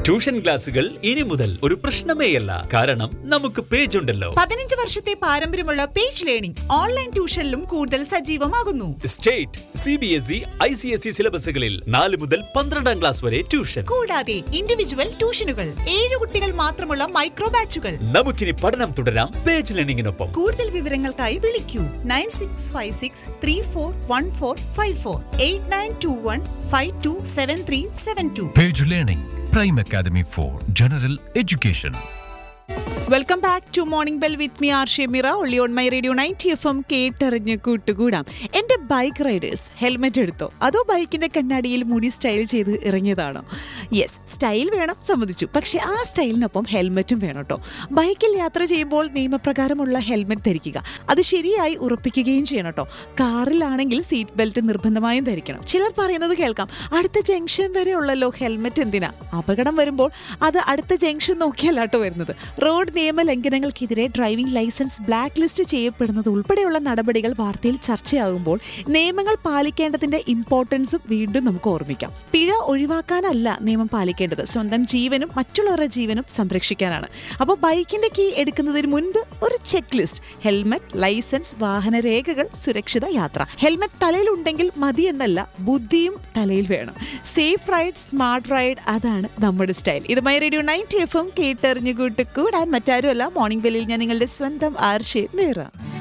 Tuition ക്ലാസുകൾ ഇനി മുതൽ ഒരു പ്രശ്നമേയല്ല കാരണം നമുക്ക് പേജ് ഉണ്ടല്ലോ പതിനഞ്ച് വർഷത്തെ പാരമ്പര്യമുള്ള പേജ് ലേണിംഗ് ഓൺലൈൻ ട്യൂഷനിലും കൂടുതൽ സജീവമാകുന്നു state C B S E I C S E സിലബസുകളിൽ നാല് മുതൽ പന്ത്രണ്ടാം ക്ലാസ് വരെ ട്യൂഷൻ കൂടാതെ ഇൻഡിവിജ്വൽ ട്യൂഷനുകൾ ഏഴ് കുട്ടികൾ മാത്രമുള്ള മൈക്രോ ബാച്ചുകൾ നമുക്കിനി പഠനം തുടരാം പേജ് ലേണിംഗിനൊപ്പം കൂടുതൽ വിവരങ്ങൾക്കായി വിളിക്കൂ nine six five six three four one four five four eight nine two one five two seven three seven two Page Learning, Prime Academy for General Education. Welcome back to morning bell with me R Shemira only on My Radio ninety F M കേട്ടറിഞ്ഞ് കൂട്ടുകൂടാം എൻ്റെ bike Riders helmet എടുത്തോ അതോ ബൈക്കിൻ്റെ കണ്ണാടിയിൽ മുടി style ചെയ്ത് ഇറങ്ങിയതാണോ yes style വേണം സമ്മതിച്ചു പക്ഷേ ആ സ്റ്റൈലിനൊപ്പം ഹെൽമെറ്റും വേണം കേട്ടോ ബൈക്കിൽ യാത്ര ചെയ്യുമ്പോൾ നിയമപ്രകാരമുള്ള ഹെൽമെറ്റ് ധരിക്കുക അത് ശരിയായി ഉറപ്പിക്കുകയും ചെയ്യണം കേട്ടോ കാറിലാണെങ്കിൽ സീറ്റ് ബെൽറ്റ് നിർബന്ധമായും ധരിക്കണം ചിലർ പറയുന്നത് കേൾക്കാം അടുത്ത ജംഗ്ഷൻ വരെ ഉള്ളല്ലോ ഹെൽമെറ്റ് എന്തിനാ അപകടം വരുമ്പോൾ അത് അടുത്ത ജംഗ്ഷൻ നോക്കിയല്ലാട്ടോ വരുന്നത് റോഡ് നിയമ ലംഘനങ്ങൾക്കെതിരെ ഡ്രൈവിംഗ് ലൈസൻസ് ബ്ലാക്ക് ലിസ്റ്റ് ചെയ്യപ്പെടുന്നത് ഉൾപ്പെടെയുള്ള നടപടികൾ വാർത്തയിൽ ചർച്ചയാകുമ്പോൾ നിയമങ്ങൾ പാലിക്കേണ്ടതിന്റെ ഇമ്പോർട്ടൻസും വീണ്ടും നമുക്ക് ഓർമ്മിക്കാം പിഴ ഒഴിവാക്കാനല്ല നിയമം പാലിക്കേണ്ടത് സ്വന്തം ജീവനും മറ്റുള്ളവരുടെ ജീവനും സംരക്ഷിക്കാനാണ് അപ്പോൾ ബൈക്കിന്റെ കീ എടുക്കുന്നതിന് മുൻപ് ഒരു ചെക്ക് ലിസ്റ്റ് ഹെൽമെറ്റ് ലൈസൻസ് വാഹന രേഖകൾ സുരക്ഷിത യാത്ര ഹെൽമെറ്റ് തലയിലുണ്ടെങ്കിൽ മതി എന്നല്ല ബുദ്ധിയും തലയിൽ വേണം സേഫ് റൈഡ് സ്മാർട്ട് റൈഡ് അതാണ് നമ്മുടെ സ്റ്റൈൽ ഇത് My Radio ninety F M കേട്ടറിഞ്ഞു കൂട്ട് കൂടാൻ മറ്റാരുമല്ല മോർണിംഗ് ബെല്ലിൽ ഞാൻ നിങ്ങളുടെ സ്വന്തം ആർഷേ നേറ